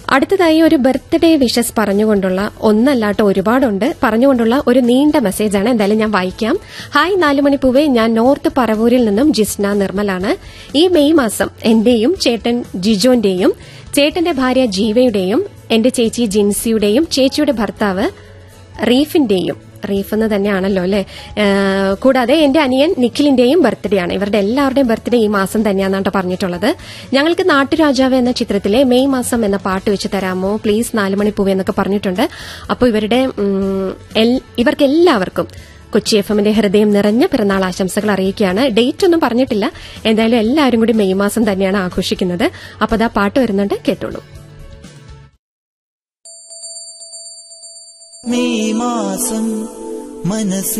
അടുത്തതായി ഒരു birthday wishes പറഞ്ഞുകൊണ്ടുള്ള ഒന്നല്ലാട്ടോ ഒരുപാടുണ്ട് പറഞ്ഞുകൊണ്ടുള്ള ഒരു നീണ്ട മെസ്സേജാണ് എന്തായാലും ഞാൻ വായിക്കാം ഹായ് നാലുമണി പൂവേ ഞാൻ നോർത്ത് പറവൂരിൽ നിന്നും ജിസ്ന നിർമ്മലാണ് ഈ മെയ് മാസം എന്റെയും ചേട്ടൻ ജിജോന്റെയും ചേട്ടന്റെ ഭാര്യ ജീവയുടെയും എന്റെ ചേച്ചി ജിൻസിയുടെയും ചേച്ചിയുടെ ഭർത്താവ് റീഫിന്റെയും റീഫ് എന്ന് തന്നെയാണല്ലോ അല്ലെ കൂടാതെ എന്റെ അനിയൻ നിഖിലിന്റെയും ബർത്ത്ഡേ ആണ് ഇവരുടെ എല്ലാവരുടെയും ബർത്ത്ഡേ ഈ മാസം തന്നെയാണെന്നാണ് പറഞ്ഞിട്ടുള്ളത് ഞങ്ങൾക്ക് നാട്ടുരാജാവ് എന്ന ചിത്രത്തിലെ മെയ് മാസം എന്ന പാട്ട് വെച്ച് തരാമോ പ്ലീസ് നാലുമണി പൂവ് എന്നൊക്കെ പറഞ്ഞിട്ടുണ്ട് അപ്പോൾ ഇവരുടെ ഉം, എൽ- ഇവർക്ക് എല്ലാവർക്കും കൊച്ചി എഫ് എമ്മിന്റെ ഹൃദയം നിറഞ്ഞ പിറന്നാൾ ആശംസകൾ അറിയിക്കുകയാണ് ഡേറ്റ് ഒന്നും പറഞ്ഞിട്ടില്ല എന്തായാലും എല്ലാവരും കൂടി മെയ് മാസം തന്നെയാണ് ആഘോഷിക്കുന്നത് അപ്പോൾ അതാ പാട്ട് വരുന്നുണ്ട് കേട്ടോളൂ മെയ് മാസം മനസ്സ്